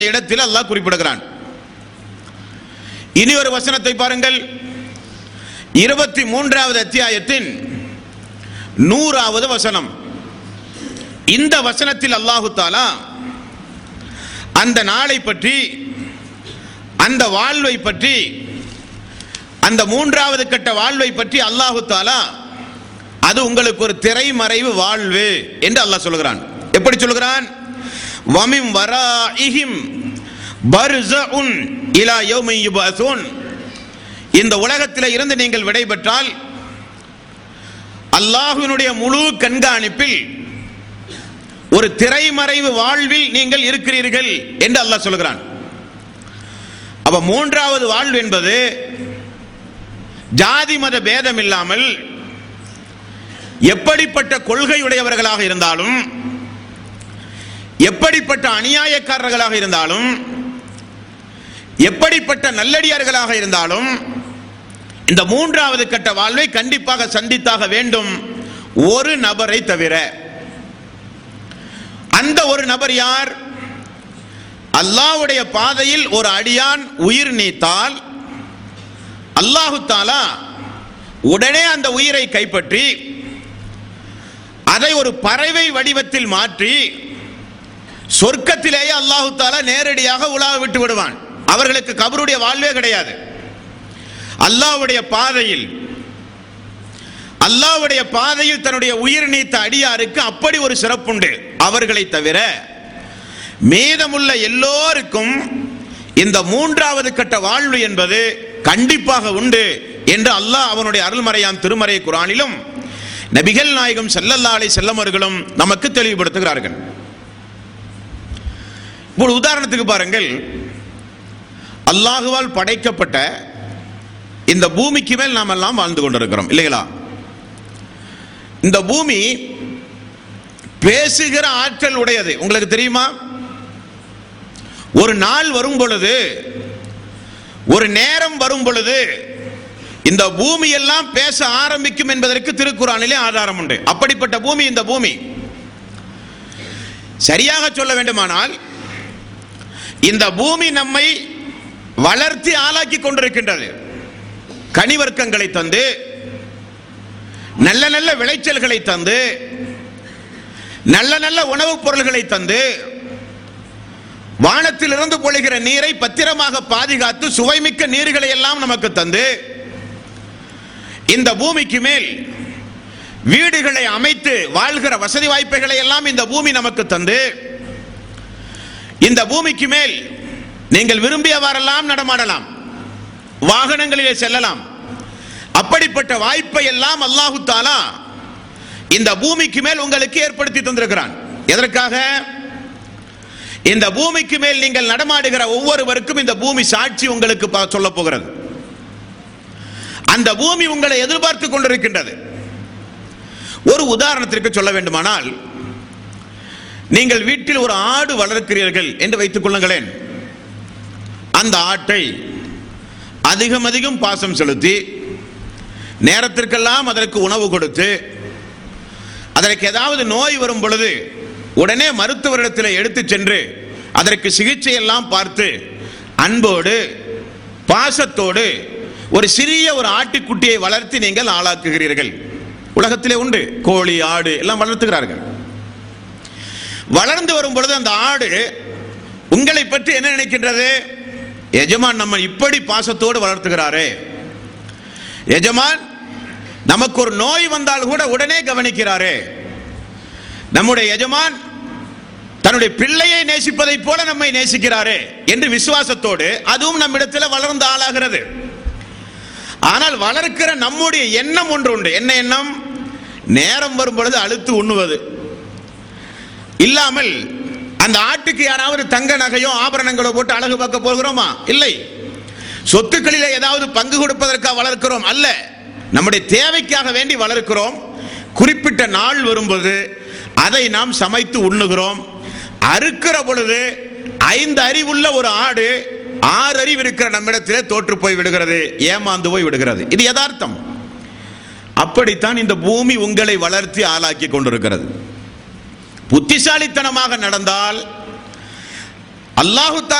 இடத்தில் அல்லாஹ் குறிப்பிடுகிறான் இனி ஒரு வசனத்தை பாருங்கள் இருபத்தி மூன்றாவது அத்தியாயத்தின் நூறாவது வசனம் இந்த வசனத்தில் அல்லாஹு தாலா அந்த நாளை பற்றி அந்த வாழ்வை பற்றி அந்த மூன்றாவது கட்ட வாழ்வை பற்றி அல்லாஹு தாலா அது உங்களுக்கு ஒரு திரைமறைவு வாழ்வு என்று அல்லாஹ் சொல்கிறான் எப்படி சொல்கிறான் வமிம் வராஇஹிம் பர்ஸஉன் இலா யௌமி யுபஅஸூன் இந்த உலகத்தில் இருந்து நீங்கள் விடைபெற்றால் அல்லாஹ்வினுடைய முழு கண்காணிப்பில் ஒரு திரைமறைவு வாழ்வில் நீங்கள் இருக்கிறீர்கள் என்று அல்லாஹ் சொல்கிறான் அப்ப மூன்றாவது வாழ்வு என்பது ஜாதி மத பேதம் இல்லாமல் எப்படிப்பட்ட கொள்கையுடையவர்களாக இருந்தாலும் எப்படிப்பட்ட அநியாயக்காரர்களாக இருந்தாலும் எப்படிப்பட்ட நல்லடியார்களாக இருந்தாலும் இந்த மூன்றாவது கட்ட வாழ்வை கண்டிப்பாக சந்தித்தாக வேண்டும் ஒரு நபரை தவிர அந்த ஒரு நபர் யார் அல்லாஹ்வுடைய பாதையில் ஒரு அடியான் உயிர் நீத்தால் அல்லாஹு தாலா உடனே அந்த உயிரை கைப்பற்றி அதை ஒரு பறவை வடிவத்தில் மாற்றி சொர்க்கத்திலேயே அல்லாஹு தாலா நேரடியாக உலாவ விட்டு விடுவான் அவர்களுக்கு கபருடைய வாழ்வே கிடையாது அல்லாஹ்வுடைய பாதையில் அல்லாஹ்வுடைய பாதையில் தன்னுடைய உயிர் நீத்த அடியாருக்கு அப்படி ஒரு சிறப்புண்டு அவர்களை தவிர மீதமுள்ள எல்லோருக்கும் இந்த மூன்றாவது கட்ட வாழ்வு என்பது கண்டிப்பாக உண்டு என்று அல்லாஹ் அவனுடைய அருள்மறையாம் திருமறை குரானிலும் நபிகள் நாயகம் ஸல்லல்லாஹு அலைஹி செல்லம் அவர்களும் நமக்கு தெளிவுபடுத்துகிறார்கள் இப்போ உதாரணத்துக்கு பாருங்கள் அல்லாஹுவால் படைக்கப்பட்ட இந்த பூமிக்கு மேல் நாம் எல்லாம் வாழ்ந்து கொண்டிருக்கிறோம் இல்லைங்களா இந்த பூமி பேசுகிற ஆற்றல் உடையது உங்களுக்கு தெரியுமா ஒரு நாள் வரும் பொழுது ஒரு நேரம் வரும் பொழுது இந்த பூமி எல்லாம் பேச ஆரம்பிக்கும் என்பதற்கு திருக்குறானிலே ஆதாரம் உண்டு அப்படிப்பட்ட பூமி இந்த பூமி சரியாக சொல்ல வேண்டுமானால் இந்த பூமி நம்மை வளர்த்தி ஆளாக்கி கொண்டிருக்கின்றது கனிவர்க்கங்களை தந்து நல்ல நல்ல விளைச்சல்களை தந்து நல்ல நல்ல உணவுப் பொருள்களை தந்து வானத்திலிருந்து பொழிகிற நீரை பத்திரமாக பாதுகாத்து சுவைமிக்க நீர்களை எல்லாம் நமக்கு தந்து இந்த பூமிக்கு மேல் வீடுகளை அமைத்து வாழ்கிற வசதி வாய்ப்புகளை எல்லாம் இந்த பூமி நமக்கு தந்து இந்த பூமிக்கு மேல் நீங்கள் விரும்பியவாறெல்லாம் நடமாடலாம் வாகனங்களிலே செல்லலாம் அப்படிப்பட்ட வாய்ப்பை எல்லாம் அல்லாஹு தாலா இந்த பூமிக்கு மேல் உங்களுக்கு ஏற்படுத்தி தந்திருக்கிறான் எதற்காக இந்த பூமிக்கு மேல் நீங்கள் நடமாடுகிற ஒவ்வொருவருக்கும் இந்த பூமி சாட்சி உங்களுக்கு சொல்ல போகிறது அந்த பூமி உங்களை எதிர்பார்த்து கொண்டிருக்கின்றது ஒரு உதாரணத்திற்கு சொல்ல வேண்டுமானால் நீங்கள் வீட்டில் ஒரு ஆடு வளர்க்கிறீர்கள் என்று வைத்துக் கொள்ளுங்களேன் அந்த ஆட்டை அதிகம் அதிகம் பாசம் செலுத்தி நேரத்திற்கெல்லாம் அதற்கு உணவு கொடுத்து அதற்கு ஏதாவது நோய் வரும் பொழுது உடனே மருத்துவரிடத்தில் எடுத்து சென்று அதற்கு சிகிச்சை எல்லாம் பார்த்து அன்போடு பாசத்தோடு ஒரு சிறிய ஒரு ஆட்டுக்குட்டியை வளர்த்து நீங்கள் ஆளாக்குகிறீர்கள் உலகத்திலே உண்டு கோழி ஆடு எல்லாம் வளர்த்துகிறார்கள் வளர்ந்து வரும் பொழுது அந்த ஆடு உங்களை பற்றி என்ன நினைக்கின்றது எஜமான் நம்ம இப்படி பாசத்தோடு வளர்த்துகிறாரே எஜமான் நமக்கு ஒரு நோய் வந்தால் கூட உடனே கவனிக்கிறாரே நம்முடைய எஜமான் தன்னுடைய பிள்ளையை நேசிப்பதை போல நம்மை நேசிக்கிறாரே என்று விசுவாசத்தோடு அதுவும் நம்மிடத்தில் வளர்ந்து ஆளாகிறது ஆனால் வளர்க்கிற நம்முடைய எண்ணம் ஒன்று உண்டு என்ன எண்ணம் நேரம் வரும் பொழுது அழுத்து உண்ணுவது இல்லாமல் அந்த ஆட்டுக்கு யாராவது தங்க நகையோ ஆபரணங்களோ போட்டு அழகு பார்க்க போகிறோமா இல்லை சொத்துக்களிலே ஏதாவது பங்கு கொடுப்பதற்காக வளர்க்கிறோம் அல்ல நம்முடைய தேவைக்காக வேண்டி வளர்க்கிறோம் குறிப்பிட்ட நாள் வரும்போது அதை நாம் சமைத்து உண்ணுகிறோம் அறுக்கிற பொழுது ஐந்து அறிவுள்ள ஒரு ஆடு ஆறு அறிவு இருக்கிற நம்மிடத்திலே தோற்று போய் விடுகிறது ஏமாந்து போய் விடுகிறது இது யதார்த்தம் அப்படித்தான் இந்த பூமி உங்களை வளர்த்தி ஆளாக்கி கொண்டிருக்கிறது புத்திசாலித்தனமாக நடந்தால் அல்லாஹு